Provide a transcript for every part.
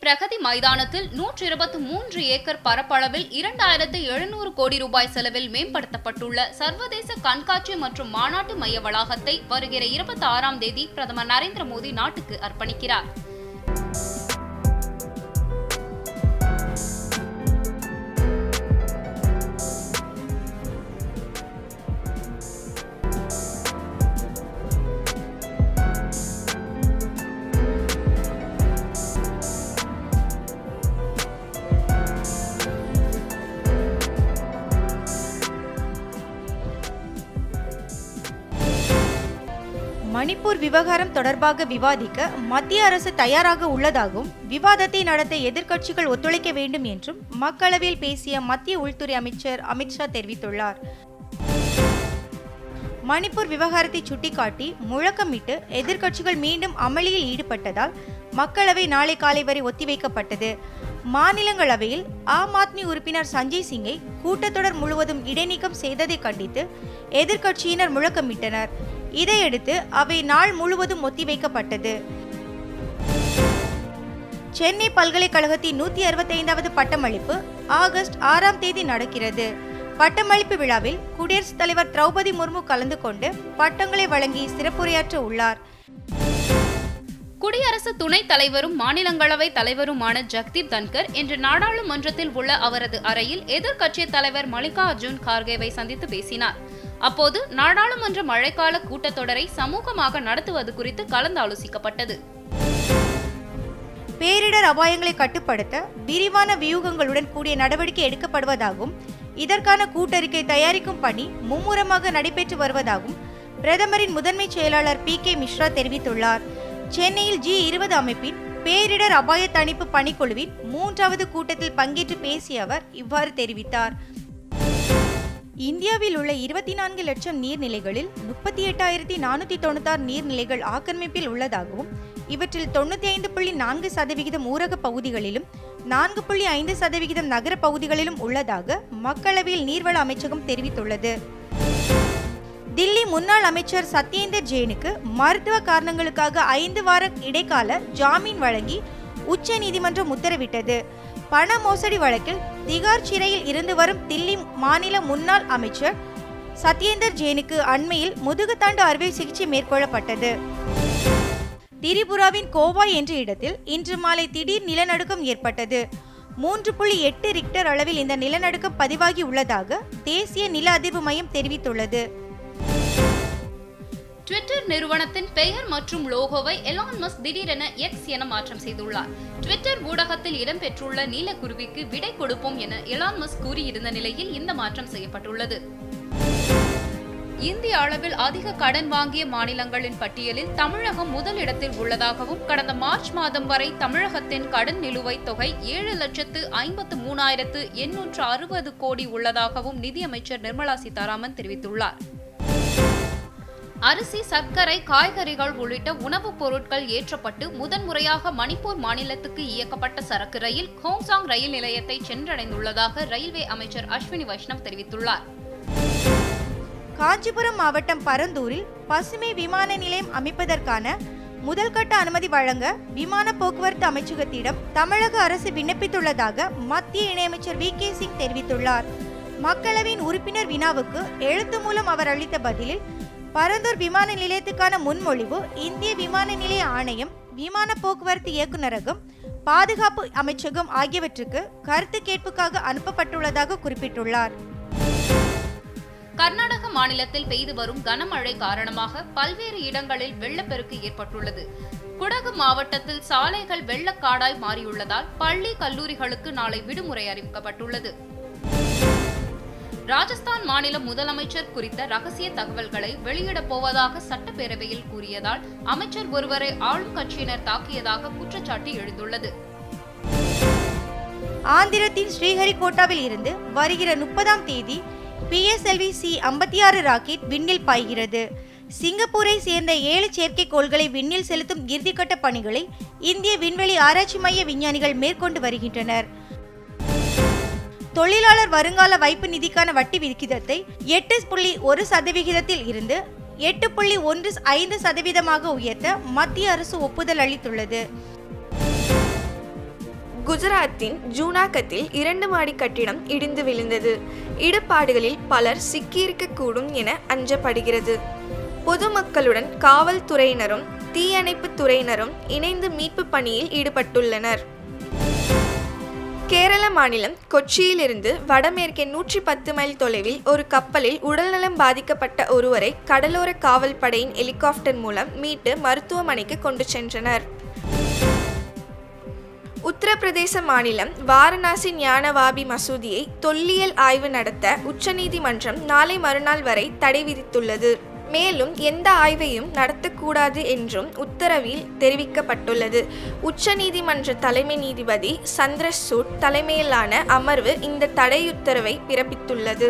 பிரகதி மைதானத்தில் நூற்றி இருபத்தி மூன்று ஏக்கர் பரப்பளவில் இரண்டாயிரத்து எழுநூறு கோடி ரூபாய் செலவில் மேம்படுத்தப்பட்டுள்ள சர்வதேச கண்காட்சி மற்றும் மாநாட்டு மைய வளாகத்தை வருகிற இருபத்தி ஆறாம் தேதி பிரதமர் நரேந்திர மோடி நாட்டுக்கு அர்ப்பணிக்கிறார் மணிப்பூர் விவகாரம் தொடர்பாக விவாதிக்க மத்திய அரசு தயாராக உள்ளதாகவும் விவாதத்தை நடத்த எதிர்க்கட்சிகள் ஒத்துழைக்க வேண்டும் என்றும் மக்களவையில் பேசிய மத்திய உள்துறை அமைச்சர் அமித்ஷா தெரிவித்துள்ளார் மணிப்பூர் விவகாரத்தை சுட்டிக்காட்டி முழக்கமிட்டு எதிர்க்கட்சிகள் மீண்டும் அமளியில் ஈடுபட்டதால் மக்களவை நாளை காலை வரை ஒத்திவைக்கப்பட்டது மாநிலங்களவையில் ஆம் ஆத்மி உறுப்பினர் சஞ்சய் சிங்கை கூட்டத்தொடர் முழுவதும் இடைநீக்கம் செய்ததை கண்டித்து எதிர்க்கட்சியினர் முழக்கமிட்டனர் இதையடுத்து அவை நாள் முழுவதும் ஒத்திவைக்கப்பட்டது சென்னை பல்கலைக்கழகத்தின் நூத்தி அறுபத்தைந்தாவது பட்டமளிப்பு ஆகஸ்ட் ஆறாம் தேதி நடக்கிறது பட்டமளிப்பு விழாவில் குடியரசுத் தலைவர் திரௌபதி முர்மு கலந்து கொண்டு பட்டங்களை வழங்கி சிறப்புரையாற்ற உள்ளார் குடியரசு துணைத் தலைவரும் மாநிலங்களவை தலைவருமான ஜக்தீப் தன்கர் இன்று நாடாளுமன்றத்தில் உள்ள அவரது அறையில் எதிர்க்கட்சித் தலைவர் மல்லிகார்ஜுன் கார்கேவை சந்தித்து பேசினார் அப்போது நாடாளுமன்ற மழைக்கால கூட்டத்தொடரை சமூகமாக நடத்துவது குறித்து கலந்தாலோசிக்கப்பட்டது பேரிடர் அபாயங்களை கட்டுப்படுத்த விரிவான வியூகங்களுடன் கூடிய நடவடிக்கை எடுக்கப்படுவதாகவும் இதற்கான கூட்டறிக்கை தயாரிக்கும் பணி மும்முரமாக நடைபெற்று வருவதாகவும் பிரதமரின் முதன்மை செயலாளர் பி கே மிஸ்ரா தெரிவித்துள்ளார் சென்னையில் ஜி இருபது அமைப்பின் பேரிடர் அபாய தணிப்பு பணிக்குழுவின் மூன்றாவது கூட்டத்தில் பங்கேற்று பேசிய அவர் இவ்வாறு தெரிவித்தார் இந்தியாவில் உள்ள இருபத்தி நான்கு லட்சம் நீர்நிலைகளில் முப்பத்தி எட்டாயிரத்தி நானூற்றி தொண்ணூத்தாறு நீர்நிலைகள் ஆக்கிரமிப்பில் உள்ளதாகவும் இவற்றில் தொண்ணூற்றி ஐந்து புள்ளி நான்கு சதவிகிதம் ஊரக பகுதிகளிலும் நான்கு புள்ளி ஐந்து சதவிகிதம் நகர பகுதிகளிலும் உள்ளதாக மக்களவையில் நீர்வள அமைச்சகம் தெரிவித்துள்ளது தில்லி முன்னாள் அமைச்சர் சத்யேந்தர் ஜெயினுக்கு மருத்துவ காரணங்களுக்காக ஐந்து வார இடைக்கால ஜாமீன் வழங்கி உச்ச நீதிமன்றம் உத்தரவிட்டது பண மோசடி வழக்கில் திகார் சிறையில் இருந்து வரும் தில்லி மாநில முன்னாள் அமைச்சர் சத்யேந்தர் ஜெயினுக்கு அண்மையில் முதுகுத்தாண்டு அறுவை சிகிச்சை மேற்கொள்ளப்பட்டது திரிபுராவின் கோவா என்ற இடத்தில் இன்று மாலை திடீர் நிலநடுக்கம் ஏற்பட்டது மூன்று புள்ளி எட்டு ரிக்டர் அளவில் இந்த நிலநடுக்கம் பதிவாகி உள்ளதாக தேசிய நில அதிர்வு மையம் தெரிவித்துள்ளது ட்விட்டர் நிறுவனத்தின் பெயர் மற்றும் லோகோவை எலான் மஸ்க் திடீரென எக்ஸ் என மாற்றம் செய்துள்ளார் ட்விட்டர் ஊடகத்தில் இடம்பெற்றுள்ள நீலக்குருவிக்கு விடை கொடுப்போம் என எலான் மஸ்க் கூறியிருந்த நிலையில் இந்த மாற்றம் செய்யப்பட்டுள்ளது இந்திய அளவில் அதிக கடன் வாங்கிய மாநிலங்களின் பட்டியலில் தமிழகம் முதலிடத்தில் உள்ளதாகவும் கடந்த மார்ச் மாதம் வரை தமிழகத்தின் கடன் நிலுவைத் தொகை ஏழு லட்சத்து ஐம்பத்து மூணாயிரத்து எண்ணூற்று அறுபது கோடி உள்ளதாகவும் நிதியமைச்சர் நிர்மலா சீதாராமன் தெரிவித்துள்ளார் அரிசி சர்க்கரை காய்கறிகள் உள்ளிட்ட உணவுப் பொருட்கள் ஏற்றப்பட்டு முதன்முறையாக மணிப்பூர் மாநிலத்துக்கு இயக்கப்பட்ட சரக்கு ரயில் ஹோங்சாங் ரயில் நிலையத்தை சென்றடைந்துள்ளதாக ரயில்வே அமைச்சர் அஸ்வினி வைஷ்ணவ் தெரிவித்துள்ளார் காஞ்சிபுரம் மாவட்டம் பரந்தூரில் பசுமை விமான நிலையம் அமைப்பதற்கான முதல்கட்ட அனுமதி வழங்க விமான போக்குவரத்து அமைச்சகத்திடம் தமிழக அரசு விண்ணப்பித்துள்ளதாக மத்திய இணையமைச்சர் வி கே சிங் தெரிவித்துள்ளார் மக்களவையின் உறுப்பினர் வினாவுக்கு எழுத்து மூலம் அவர் அளித்த பதிலில் பரந்தூர் விமான நிலையத்துக்கான முன்மொழிவு இந்திய விமான நிலைய ஆணையம் விமான போக்குவரத்து இயக்குநரகம் பாதுகாப்பு அமைச்சகம் ஆகியவற்றுக்கு கருத்து கேட்புக்காக அனுப்பப்பட்டுள்ளதாக குறிப்பிட்டுள்ளார் கர்நாடக மாநிலத்தில் பெய்து வரும் கனமழை காரணமாக பல்வேறு இடங்களில் வெள்ளப்பெருக்கு ஏற்பட்டுள்ளது குடகு மாவட்டத்தில் சாலைகள் வெள்ளக்காடாய் மாறியுள்ளதால் பள்ளி கல்லூரிகளுக்கு நாளை விடுமுறை அறிவிக்கப்பட்டுள்ளது ராஜஸ்தான் மாநில முதலமைச்சர் குறித்த ரகசிய தகவல்களை வெளியிடப் போவதாக சட்டப்பேரவையில் கூறியதால் அமைச்சர் ஒருவரை ஆளும் கட்சியினர் தாக்கியதாக குற்றச்சாட்டு எழுந்துள்ளது ஆந்திரத்தின் ஸ்ரீஹரிகோட்டாவில் இருந்து வருகிற முப்பதாம் தேதி பிஎஸ்எல்வி சி ஐம்பத்தி ஆறு ராக்கெட் விண்ணில் பாய்கிறது சிங்கப்பூரை சேர்ந்த ஏழு செயற்கைக்கோள்களை விண்ணில் செலுத்தும் இறுதிக்கட்ட பணிகளை இந்திய விண்வெளி ஆராய்ச்சி மைய விஞ்ஞானிகள் மேற்கொண்டு வருகின்றனர் தொழிலாளர் வருங்கால வைப்பு நிதிக்கான வட்டி விகிதத்தை எட்டு புள்ளி ஒரு சதவிகிதத்தில் இருந்து எட்டு புள்ளி ஒன்று ஐந்து சதவீதமாக உயர்த்த மத்திய அரசு ஒப்புதல் அளித்துள்ளது குஜராத்தின் ஜூனாகத்தில் இரண்டு மாடி கட்டிடம் இடிந்து விழுந்தது இடுபாடுகளில் பலர் சிக்கியிருக்கக்கூடும் என அஞ்சப்படுகிறது பொதுமக்களுடன் காவல்துறையினரும் தீயணைப்புத் துறையினரும் இணைந்து மீட்பு பணியில் ஈடுபட்டுள்ளனர் கேரள மாநிலம் கொச்சியிலிருந்து வடமேற்கே நூற்றி பத்து மைல் தொலைவில் ஒரு கப்பலில் உடல்நலம் பாதிக்கப்பட்ட ஒருவரை கடலோர காவல் படையின் ஹெலிகாப்டர் மூலம் மீட்டு மருத்துவமனைக்கு கொண்டு சென்றனர் உத்தரப்பிரதேச மாநிலம் வாரணாசி ஞானவாபி மசூதியை தொல்லியல் ஆய்வு நடத்த உச்சநீதிமன்றம் நாளை மறுநாள் வரை தடை விதித்துள்ளது மேலும் எந்த ஆய்வையும் நடத்தக்கூடாது என்றும் உத்தரவில் தெரிவிக்கப்பட்டுள்ளது உச்சநீதிமன்ற தலைமை நீதிபதி சந்திரசூட் தலைமையிலான அமர்வு இந்த தடையுத்தரவை பிறப்பித்துள்ளது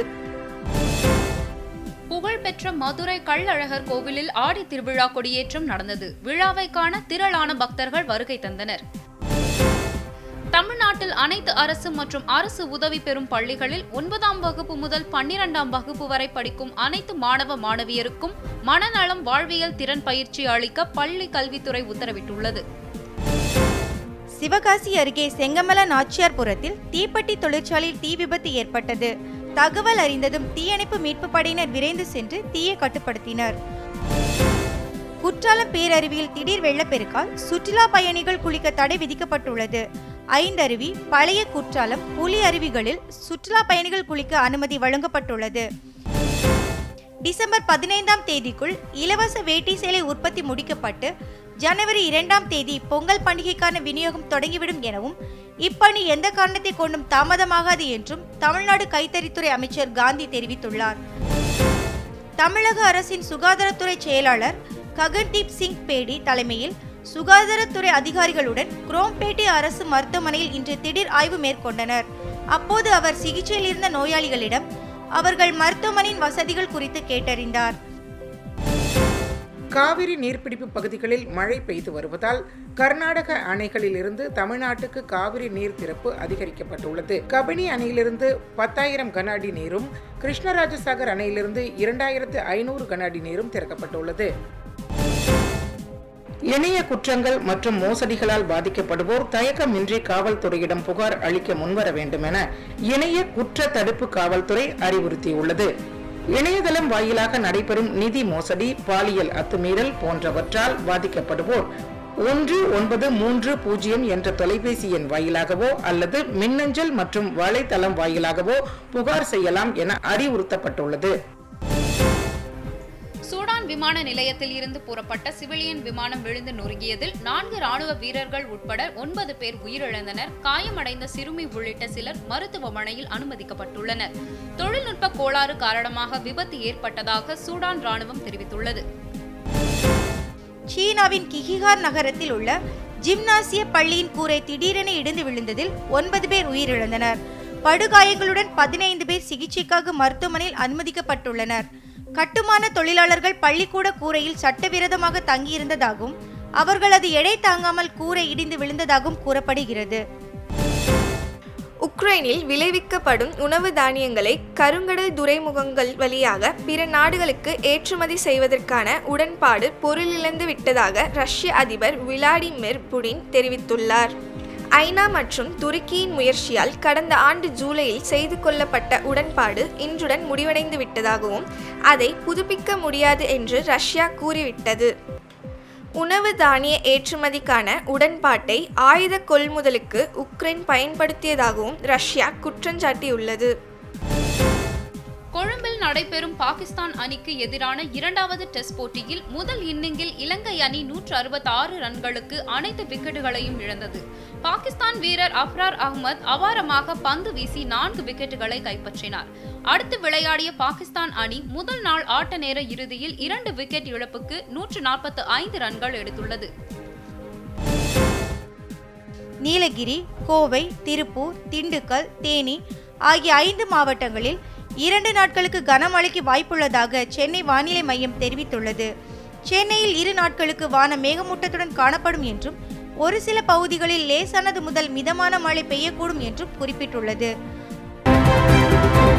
புகழ்பெற்ற மதுரை கள்ளழகர் கோவிலில் ஆடி திருவிழா கொடியேற்றம் நடந்தது விழாவை காண திரளான பக்தர்கள் வருகை தந்தனர் தமிழ்நாட்டில் அனைத்து அரசு மற்றும் அரசு உதவி பெறும் பள்ளிகளில் ஒன்பதாம் வகுப்பு முதல் பன்னிரெண்டாம் வகுப்பு வரை படிக்கும் அனைத்து மாணவ மாணவியருக்கும் மனநலம் வாழ்வியல் திறன் பயிற்சி அளிக்க பள்ளி கல்வித்துறை உத்தரவிட்டுள்ளது சிவகாசி அருகே செங்கமல நாச்சியார்புரத்தில் தீப்பெட்டி தொழிற்சாலையில் தீ விபத்து ஏற்பட்டது தகவல் அறிந்ததும் தீயணைப்பு மீட்பு படையினர் விரைந்து சென்று தீயை கட்டுப்படுத்தினர் குற்றாலம் பேரருவியில் திடீர் வெள்ளப்பெருக்கால் சுற்றுலா பயணிகள் குளிக்க தடை விதிக்கப்பட்டுள்ளது ஐந்தருவி பழைய குற்றாலம் புலி அருவிகளில் சுற்றுலா பயணிகள் குளிக்க அனுமதி வழங்கப்பட்டுள்ளது டிசம்பர் பதினைந்தாம் தேதிக்குள் இலவச வேட்டி சேலை உற்பத்தி முடிக்கப்பட்டு ஜனவரி இரண்டாம் தேதி பொங்கல் பண்டிகைக்கான விநியோகம் தொடங்கிவிடும் எனவும் இப்பணி எந்த காரணத்தை கொண்டும் தாமதமாகாது என்றும் தமிழ்நாடு கைத்தறித்துறை அமைச்சர் காந்தி தெரிவித்துள்ளார் தமிழக அரசின் சுகாதாரத்துறை செயலாளர் ககன்தீப் சிங் பேடி தலைமையில் சுகாதாரத்துறை அதிகாரிகளுடன் குரோம்பேட்டை அரசு மருத்துவமனையில் இன்று திடீர் ஆய்வு மேற்கொண்டனர் அப்போது அவர் சிகிச்சையில் இருந்த நோயாளிகளிடம் அவர்கள் மருத்துவமனையின் வசதிகள் குறித்து கேட்டறிந்தார் காவிரி நீர்பிடிப்பு பகுதிகளில் மழை பெய்து வருவதால் கர்நாடக அணைகளிலிருந்து தமிழ்நாட்டுக்கு காவிரி நீர் திறப்பு அதிகரிக்கப்பட்டுள்ளது கபினி அணையிலிருந்து பத்தாயிரம் கன அடி நீரும் கிருஷ்ணராஜசாகர் அணையிலிருந்து இரண்டாயிரத்து ஐநூறு கன அடி நீரும் திறக்கப்பட்டுள்ளது இணைய குற்றங்கள் மற்றும் மோசடிகளால் பாதிக்கப்படுவோர் தயக்கமின்றி காவல்துறையிடம் புகார் அளிக்க முன்வர வேண்டும் என இணைய குற்ற தடுப்பு காவல்துறை அறிவுறுத்தியுள்ளது இணையதளம் வாயிலாக நடைபெறும் நிதி மோசடி பாலியல் அத்துமீறல் போன்றவற்றால் பாதிக்கப்படுவோர் ஒன்று ஒன்பது மூன்று பூஜ்ஜியம் என்ற தொலைபேசி எண் வாயிலாகவோ அல்லது மின்னஞ்சல் மற்றும் வலைத்தளம் வாயிலாகவோ புகார் செய்யலாம் என அறிவுறுத்தப்பட்டுள்ளது சூடான் விமான நிலையத்தில் இருந்து புறப்பட்ட சிவிலியன் விமானம் விழுந்து நொறுங்கியதில் நான்கு ராணுவ வீரர்கள் உட்பட ஒன்பது பேர் உயிரிழந்தனர் காயமடைந்த சிறுமி உள்ளிட்ட சிலர் மருத்துவமனையில் அனுமதிக்கப்பட்டுள்ளனர் தொழில்நுட்ப கோளாறு காரணமாக விபத்து ஏற்பட்டதாக சூடான் ராணுவம் தெரிவித்துள்ளது சீனாவின் கிகிகார் நகரத்தில் உள்ள ஜிம்னாசிய பள்ளியின் கூரை திடீரென இடிந்து விழுந்ததில் ஒன்பது பேர் உயிரிழந்தனர் படுகாயங்களுடன் பதினைந்து பேர் சிகிச்சைக்காக மருத்துவமனையில் அனுமதிக்கப்பட்டுள்ளனர் கட்டுமான தொழிலாளர்கள் பள்ளிக்கூட கூரையில் சட்டவிரோதமாக தங்கியிருந்ததாகவும் அவர்களது எடை தாங்காமல் கூரை இடிந்து விழுந்ததாகவும் கூறப்படுகிறது உக்ரைனில் விளைவிக்கப்படும் உணவு தானியங்களை கருங்கடல் துறைமுகங்கள் வழியாக பிற நாடுகளுக்கு ஏற்றுமதி செய்வதற்கான உடன்பாடு பொருளிழந்து விட்டதாக ரஷ்ய அதிபர் விளாடிமிர் புடின் தெரிவித்துள்ளார் ஐநா மற்றும் துருக்கியின் முயற்சியால் கடந்த ஆண்டு ஜூலையில் செய்து கொள்ளப்பட்ட உடன்பாடு இன்றுடன் முடிவடைந்து விட்டதாகவும் அதை புதுப்பிக்க முடியாது என்று ரஷ்யா கூறிவிட்டது உணவு தானிய ஏற்றுமதிக்கான உடன்பாட்டை ஆயுத கொள்முதலுக்கு உக்ரைன் பயன்படுத்தியதாகவும் ரஷ்யா குற்றஞ்சாட்டியுள்ளது கொழும்பில் நடைபெறும் பாகிஸ்தான் அணிக்கு எதிரான இரண்டாவது டெஸ்ட் போட்டியில் முதல் இன்னிங்கில் இலங்கை அணி நூற்று அறுபத்தி ஆறு ரன்களுக்கு அனைத்து விக்கெட்டுகளையும் இழந்தது பாகிஸ்தான் வீரர் அப்ரார் அகமது அபாரமாக பந்து வீசி நான்கு விக்கெட்டுகளை கைப்பற்றினார் அடுத்து விளையாடிய பாகிஸ்தான் அணி முதல் நாள் ஆட்ட நேர இறுதியில் இரண்டு விக்கெட் இழப்புக்கு நூற்று நாற்பத்து ஐந்து ரன்கள் எடுத்துள்ளது நீலகிரி கோவை திருப்பூர் திண்டுக்கல் தேனி ஆகிய ஐந்து மாவட்டங்களில் இரண்டு நாட்களுக்கு கனமழைக்கு வாய்ப்புள்ளதாக சென்னை வானிலை மையம் தெரிவித்துள்ளது சென்னையில் இரு நாட்களுக்கு வானம் மேகமூட்டத்துடன் காணப்படும் என்றும் ஒரு சில பகுதிகளில் லேசானது முதல் மிதமான மழை பெய்யக்கூடும் என்றும் குறிப்பிட்டுள்ளது